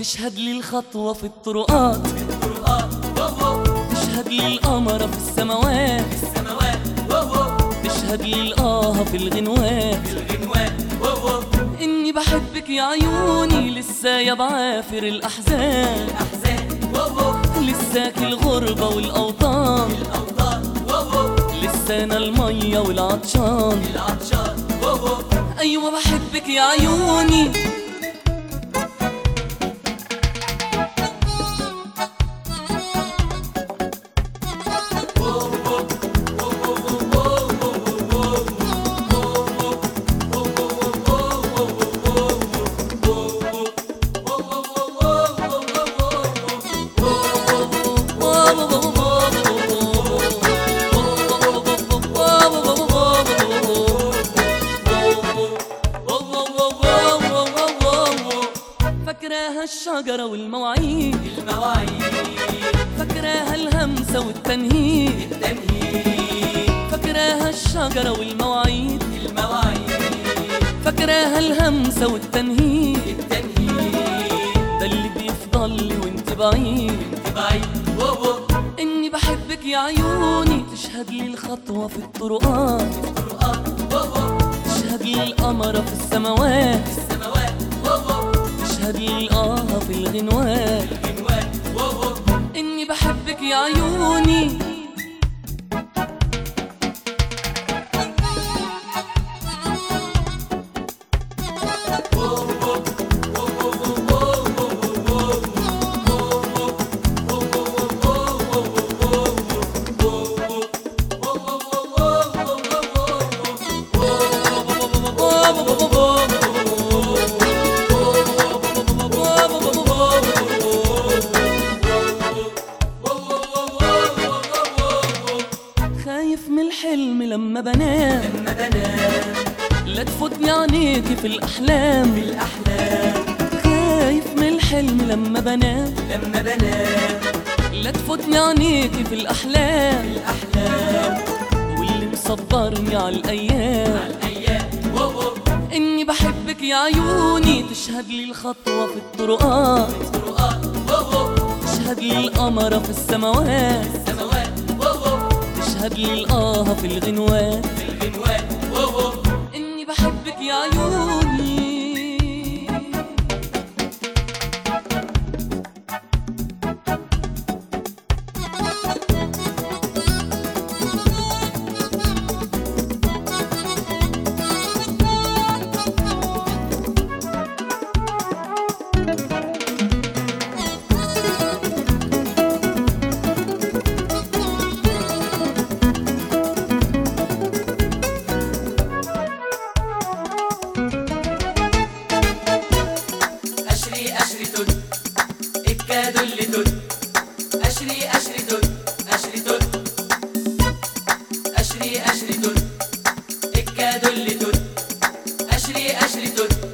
تشهد لي الخطوة في الطرقات الطرقات وهو تشهد لي القمرة في السماوات السماوات وهو تشهد لي الآه في الغنوات الغنوات وهو إني بحبك يا عيوني لسه يا بعافر الأحزان الأحزان وهو لساك الغربة والأوطان الأوطان وهو لسانا المية والعطشان العطشان وهو أيوة بحبك يا عيوني فاكراها الشجرة والمواعيد المواعيد فاكراها الهمسة والتنهيد التنهيد فاكراها الشجرة والمواعيد المواعيد فاكراها الهمسة والتنهيد التنهيد ده اللي بيفضل لي وانت بعيد بعيد وهو اني بحبك يا عيوني تشهد لي الخطوة في الطرقات الطرقات وهو تشهد لي القمرة في السماوات السماوات وهو تشهد لي الآه في الغنوات الغنوات وهو اني بحبك يا عيوني خايف من الحلم لما بنام لما بنام لا تفوتني عينيكي في الأحلام الأحلام خايف من الحلم لما بنام لما بنام لا تفوتني عينيكي في الأحلام الأحلام واللي مصبرني على الأيام الأيام وهو إني بحبك يا عيوني تشهد لي الخطوة في الطرقات الطرقات وهو تشهد لي القمرة في السماوات السماوات وهو تشهد لي الآه في الغنوات الغنوات وهو إني بحبك يا عيوني أشري أشري تد الكاد اللي تد أشري أشري تد أشري تد أشري أشري تد الكاد اللي تد أشري أشري تد